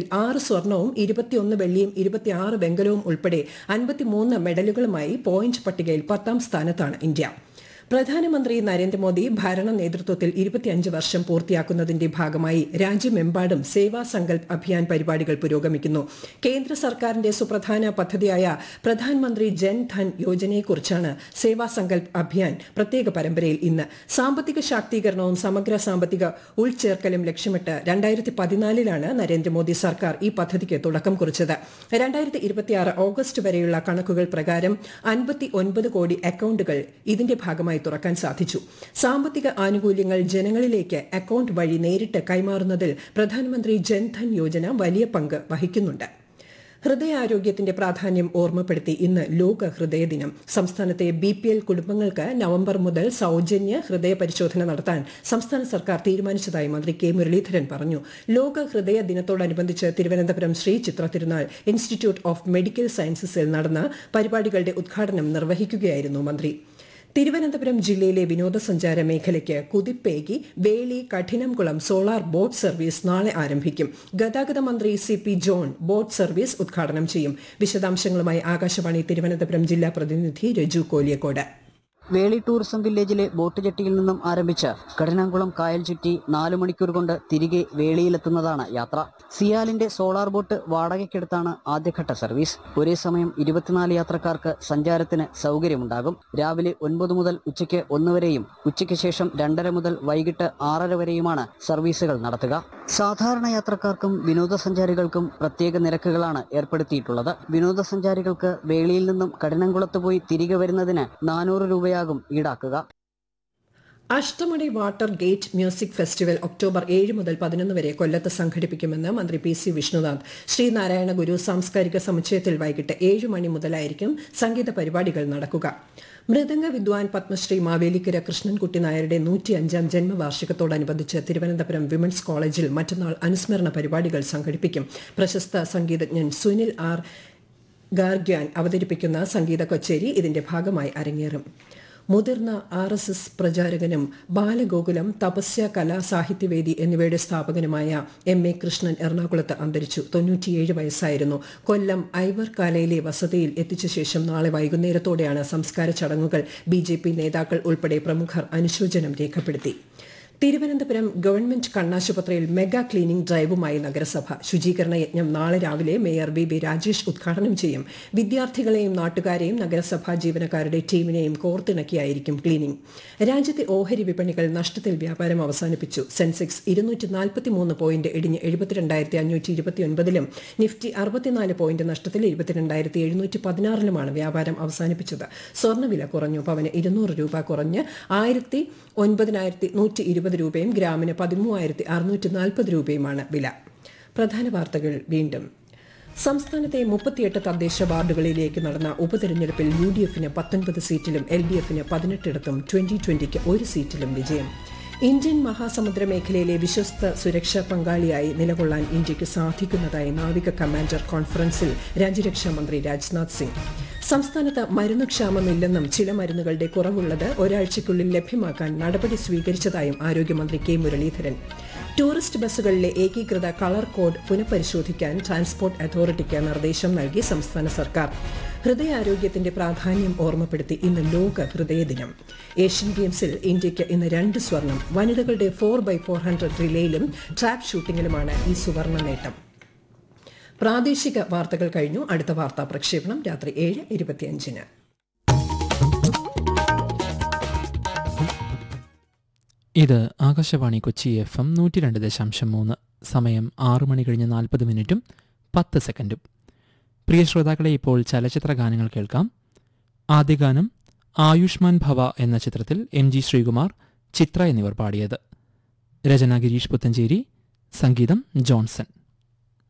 ആറ് സ്വർണവും ഇരുപത്തിയൊന്ന് വെള്ളിയും ഇരുപത്തിയാറ് വെങ്കലവും ഉൾപ്പെടെ അൻപത്തിമൂന്ന് മെഡലുകളുമായി പോയിന്റ് പട്ടികയിൽ പത്താം സ്ഥാനത്താണ് ഇന്ത്യ പ്രധാനമന്ത്രി നരേന്ദ്രമോദി ഭരണ നേതൃത്വത്തിൽ ഇരുപത്തിയഞ്ച് വർഷം പൂർത്തിയാക്കുന്നതിന്റെ ഭാഗമായി രാജ്യമെമ്പാടും സേവാ സങ്കൽപ് അഭിയാൻ പരിപാടികൾ പുരോഗമിക്കുന്നു കേന്ദ്ര സർക്കാരിന്റെ സുപ്രധാന പദ്ധതിയായ പ്രധാനമന്ത്രി ജൻ ധൻ യോജനയെക്കുറിച്ചാണ് സേവാ സങ്കൽപ് അഭിയാൻ പ്രത്യേക പരമ്പരയിൽ ഇന്ന് സാമ്പത്തിക ശാക്തീകരണവും സമഗ്ര സാമ്പത്തിക ഉൾച്ചേർക്കലും ലക്ഷ്യമിട്ട് രണ്ടായിരത്തി പതിനാലിലാണ് നരേന്ദ്രമോദി സർക്കാർ ഈ പദ്ധതിക്ക് തുടക്കം കുറിച്ചത് രണ്ടായിരത്തി ഇരുപത്തിയാറ് ഓഗസ്റ്റ് വരെയുള്ള കണക്കുകൾ പ്രകാരം അൻപത്തി ഒൻപത് കോടി അക്കൌണ്ടുകൾ ഇതിന്റെ ഭാഗമായി തുറക്കാൻ സാധിച്ചു സാമ്പത്തിക ആനുകൂല്യങ്ങൾ ജനങ്ങളിലേക്ക് അക്കൌണ്ട് വഴി നേരിട്ട് കൈമാറുന്നതിൽ പ്രധാനമന്ത്രി ജൻധൻ യോജന വലിയ പങ്ക് വഹിക്കുന്നുണ്ട് ഹൃദയാരോഗ്യത്തിന്റെ പ്രാധാന്യം ഓർമ്മപ്പെടുത്തി ഇന്ന് ലോക ഹൃദയ ദിനം സംസ്ഥാനത്തെ ബി പി എൽ കുടുംബങ്ങൾക്ക് നവംബർ മുതൽ സൌജന്യ ഹൃദയ പരിശോധന നടത്താൻ സംസ്ഥാന സർക്കാർ തീരുമാനിച്ചതായി മന്ത്രി കെ മുരളീധരൻ പറഞ്ഞു ലോക ഹൃദയ ദിനത്തോടനുബന്ധിച്ച് തിരുവനന്തപുരം ശ്രീ ചിത്ര തിരുനാൾ ഇൻസ്റ്റിറ്റ്യൂട്ട് ഓഫ് മെഡിക്കൽ സയൻസസിൽ നടന്ന പരിപാടികളുടെ ഉദ്ഘാടനം നിർവഹിക്കുകയായിരുന്നു മന്ത്രി തിരുവനന്തപുരം ജില്ലയിലെ വിനോദസഞ്ചാര മേഖലയ്ക്ക് കുതിപ്പേകി Veli Kadinamkulam solar boat service നാളെ ആരംഭിക്കും ഗതാഗത മന്ത്രി C P John boat service ഉദ്ഘാടനം ചെയ്യും വിശദാംശങ്ങളുമായി ആകാശവാണി തിരുവനന്തപുരം ജില്ലാ പ്രതിനിധി രജു കോലിയക്കോട് വേളി ടൂറിസം വില്ലേജിലെ ബോട്ട് ജെട്ടിയിൽ നിന്നും ആരംഭിച്ച് കഠിനാംകുളം കായൽ ചുറ്റി നാല് മണിക്കൂർ കൊണ്ട് തിരികെ വേളിയിലെത്തുന്നതാണ് യാത്ര സിയാലിന്റെ സോളാർ ബോട്ട് വാടകയ്ക്കെടുത്താണ് ആദ്യഘട്ട സർവീസ് ഒരേ സമയം ഇരുപത്തിനാല് യാത്രക്കാർക്ക് സഞ്ചാരത്തിന് സൗകര്യമുണ്ടാകും രാവിലെ ഒൻപത് മുതൽ ഉച്ചയ്ക്ക് ഒന്ന് വരെയും ഉച്ചയ്ക്ക് ശേഷം രണ്ടര മുതൽ വൈകിട്ട് ആറര വരെയുമാണ് സർവീസുകൾ നടത്തുക സാധാരണ യാത്രക്കാർക്കും വിനോദസഞ്ചാരികൾക്കും പ്രത്യേക നിരക്കുകളാണ് ഏർപ്പെടുത്തിയിട്ടുള്ളത് വിനോദസഞ്ചാരികൾക്ക് വേളിയിൽ നിന്നും കഠിനംകുളത്ത് പോയി തിരികെ വരുന്നതിന് നാനൂറ് രൂപയാകും ഈടാക്കുക Ashtamani water gate music festival October ഏഴ് മുതൽ പതിനൊന്ന് വരെ കൊല്ലത്ത് സംഘടിപ്പിക്കുമെന്ന് മന്ത്രി പി സി വിഷ്ണുനാഥ് ശ്രീനാരായണ ഗുരു സാംസ്കാരിക സമുച്ചയത്തിൽ വൈകിട്ട് ഏഴ് മണി മുതലായിരിക്കും സംഗീത പരിപാടികൾ നടക്കുക മൃദംഗ വിദ്വാൻ പത്മശ്രീ മാവേലിക്കര കൃഷ്ണൻകുട്ടി നായരുടെ നൂറ്റിയഞ്ചാം ജന്മവാർഷികത്തോടനുബന്ധിച്ച് തിരുവനന്തപുരം വിമൻസ് കോളേജിൽ മറ്റന്നാൾ അനുസ്മരണ പരിപാടികൾ സംഘടിപ്പിക്കും പ്രശസ്ത സംഗീതജ്ഞൻ സുനിൽ ആർ ഗാർഗ്യാൻ അവതരിപ്പിക്കുന്ന സംഗീത കച്ചേരി ഇതിന്റെ ഭാഗമായി അരങ്ങേറും മുതിർന്ന ആർ എസ് എസ് പ്രചാരകനും ബാലഗോകുലം തപസ്യ കലാ സാഹിത്യവേദി എന്നിവയുടെ സ്ഥാപകനുമായ എം എ കൃഷ്ണൻ എറണാകുളത്ത് അന്തരിച്ചു തൊണ്ണൂറ്റിയേഴ് വയസ്സായിരുന്നു കൊല്ലം ഐവർ കാലയിലെ വസതിയിൽ എത്തിച്ച ശേഷം നാളെ വൈകുന്നേരത്തോടെയാണ് സംസ്കാര ചടങ്ങുകൾ ബി നേതാക്കൾ ഉൾപ്പെടെ പ്രമുഖർ അനുശോചനം രേഖപ്പെടുത്തി തിരുവനന്തപുരം ഗവൺമെന്റ് കണ്ണാശുപത്രിയിൽ മെഗാ ക്ലീനിംഗ് ഡ്രൈവുമായി നഗരസഭ ശുചീകരണ യജ്ഞം നാളെ രാവിലെ മേയർ വി ബി രാജേഷ് ഉദ്ഘാടനം ചെയ്യും വിദ്യാർത്ഥികളെയും നാട്ടുകാരെയും നഗരസഭാ ജീവനക്കാരുടെ ടീമിനെയും കോർത്തിണക്കിയായിരിക്കും ക്ലീനിംഗ് രാജ്യത്തെ ഓഹരി വിപണികൾ നഷ്ടത്തിൽ വ്യാപാരം അവസാനിപ്പിച്ചു സെൻസെക്സ് ഇരുന്നൂറ്റി നാൽപ്പത്തിമൂന്ന് പോയിന്റ് ഇടിഞ്ഞ് എഴുപത്തിരണ്ടായിരത്തി അഞ്ഞൂറ്റി ഇരുപത്തിയൊൻപതിലും നിഫ്റ്റി അറുപത്തിനാല് പോയിന്റ് നഷ്ടത്തിൽ ഇരുപത്തിരണ്ടായിരത്തി എഴുന്നൂറ്റി പതിനാറിലുമാണ് വ്യാപാരം അവസാനിപ്പിച്ചത് സ്വർണ്ണവില കുറഞ്ഞു പവന് ഇരുന്നൂറ് രൂപ കുറഞ്ഞ് ആയിരത്തി ഒൻപതിനായിരത്തി നൂറ്റി ഇരുപത് രൂപയും ഗ്രാമിന് പതിമൂവായിരത്തി അറുന്നൂറ്റി നാൽപ്പത് രൂപയുമാണ് വില പ്രധാന വാർത്തകൾ വീണ്ടും സംസ്ഥാനത്തെ മുപ്പത്തിയെട്ട് തദ്ദേശ വാർഡുകളിലേക്ക് നടന്ന ഉപതെരഞ്ഞെടുപ്പിൽ യു ഡി എഫിന് പത്തൊൻപത് സീറ്റിലും എൽ ഡി എഫിന് പതിനെട്ടിടത്തും ട്വന്റി ട്വന്റിക്ക് ഒരു സീറ്റിലും വിജയം ഇന്ത്യൻ മഹാസമുദ്ര മേഖലയിലെ വിശ്വസ്ത സുരക്ഷാ പങ്കാളിയായി നിലകൊള്ളാൻ ഇന്ത്യക്ക് സാധിക്കുന്നതായി നാവിക കമാൻഡർ കോൺഫറൻസിൽ രാജ്യരക്ഷാ മന്ത്രി രാജ്നാഥ് സിംഗ് സംസ്ഥാനത്ത് മരുന്ന് ക്ഷാമമില്ലെന്നും ചില മരുന്നുകളുടെ കുറവുള്ളത് ഒരാഴ്ചയ്ക്കുള്ളിൽ ലഭ്യമാക്കാൻ നടപടി സ്വീകരിച്ചതായും ആരോഗ്യമന്ത്രി കെ മുരളീധരൻ ടൂറിസ്റ്റ് ബസ്സുകളിലെ ഏകീകൃത കളർ കോഡ് പുനഃപരിശോധിക്കാൻ ട്രാൻസ്പോർട്ട് അതോറിറ്റിക്ക് നിർദ്ദേശം നൽകി സംസ്ഥാന സർക്കാർ ഹൃദയാരോഗ്യത്തിന്റെ പ്രാധാന്യം ഓർമ്മപ്പെടുത്തി ഇന്ന് ലോക ഹൃദയ ദിനം ഏഷ്യൻ ഗെയിംസിൽ ഇന്ത്യയ്ക്ക് ഇന്ന് രണ്ട് സ്വർണം വനിതകളുടെ ഫോർ ബൈ ഫോർ ഹൺഡ്രഡ് റിലേയിലും ട്രാപ്പ് ഷൂട്ടിംഗിലുമാണ് ഈ സുവർണ നേട്ടം പ്രാദേശിക വാർത്തകൾ കഴിഞ്ഞു അടുത്ത വാർത്താ പ്രക്ഷേപണം രാത്രി ഏഴ് ഇരുപത്തിയഞ്ചിന് ഇത് ആകാശവാണി കൊച്ചി എഫ് എം നൂറ്റി രണ്ട് ദശാംശം മൂന്ന് സമയം ആറ് മണി കഴിഞ്ഞ് നാൽപ്പത് മിനിറ്റും പത്ത് സെക്കൻഡും പ്രിയ ശ്രോതാക്കളെ ഇപ്പോൾ ചലച്ചിത്ര ഗാനങ്ങൾ കേൾക്കാം ആദ്യ ഗാനം ആയുഷ്മാൻ ഭവ എന്ന ചിത്രത്തിൽ എം ജി ശ്രീകുമാർ ചിത്ര എന്നിവർ പാടിയത് രചന ഗിരീഷ് പുത്തഞ്ചേരി സംഗീതം ജോൺസൺ